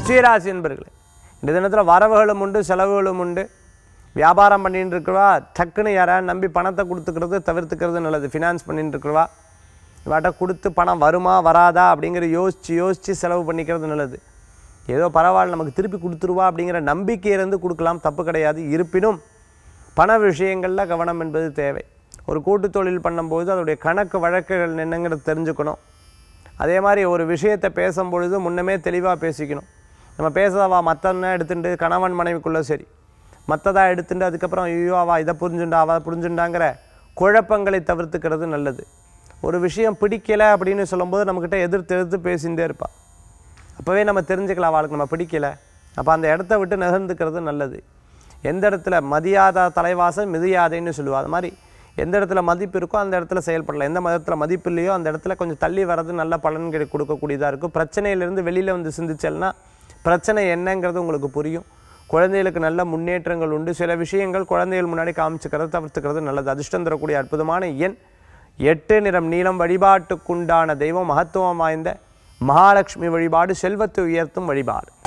விருச்சிகராசி என்பர்களே இந்த தினத்தில் வரவுகளும் உண்டு செலவுகளும் உண்டு வியாபாரம் பண்ணிட்டு இருக்கிறவா டக்குன்னு யாராவது நம்பி பணத்தை கொடுத்துக்கிறது தவிர்த்துக்கிறது நல்லது ஃபினான்ஸ் பண்ணிட்டு இருக்கிறவா இவாட்ட கொடுத்து பணம் வருமா வராதா அப்படிங்கிற யோசித்து யோசித்து செலவு பண்ணிக்கிறது நல்லது ஏதோ பரவாயில்ல நமக்கு திருப்பி கொடுத்துருவா அப்படிங்கிற நம்பிக்கை இருந்து கொடுக்கலாம் தப்பு கிடையாது இருப்பினும் பண விஷயங்களில் கவனம் என்பது தேவை ஒரு கூட்டு தொழில் பண்ணும்போது அதோடைய கணக்கு வழக்குகள் என்னங்கிறத தெரிஞ்சுக்கணும் அதே மாதிரி ஒரு விஷயத்தை பேசும்பொழுது முன்னமே தெளிவாக பேசிக்கணும் நம்ம பேசுறவா மற்றவன எடுத்துட்டு கணவன் மனைவிக்குள்ளே சரி மற்றதாக எடுத்துட்டு அதுக்கப்புறம் ஐயோ அவா இதை புரிஞ்சுண்டா அவ புரிஞ்சுண்டாங்கிற குழப்பங்களை தவிர்த்துக்கிறது நல்லது ஒரு விஷயம் பிடிக்கலை அப்படின்னு சொல்லும்போது நம்மக்கிட்ட எதிர்த்து எதிர்த்து பேசிகிட்டே இருப்பாள் அப்போவே நம்ம தெரிஞ்சுக்கலாம் அவளுக்கு நம்ம பிடிக்கல அப்போ அந்த இடத்த விட்டு நகர்ந்துக்கிறது நல்லது எந்த இடத்துல மதியாதா தலைவாசல் மிதியாதைன்னு சொல்லுவா அது மாதிரி எந்த இடத்துல மதிப்பு இருக்கோ அந்த இடத்துல செயல்படலாம் எந்த மதத்தில் மதிப்பு இல்லையோ அந்த இடத்துல கொஞ்சம் தள்ளி வர்றது நல்ல பலன்களை கொடுக்கக்கூடியதாக இருக்கும் பிரச்சனையிலேருந்து வெளியில் வந்து சிந்திச்சல்னா பிரச்சனை என்னங்கிறது உங்களுக்கு புரியும் குழந்தைகளுக்கு நல்ல முன்னேற்றங்கள் உண்டு சில விஷயங்கள் குழந்தைகள் முன்னாடி காமிச்சுக்கிறது தவிர்த்துக்கிறது நல்லது அதிர்ஷ்டம் தரக்கூடிய அற்புதமான எண் எட்டு நிறம் நீளம் வழிபாட்டுக்குண்டான தெய்வம் மகத்துவம் வாய்ந்த மகாலட்சுமி வழிபாடு செல்வத்தை உயர்த்தும் வழிபாடு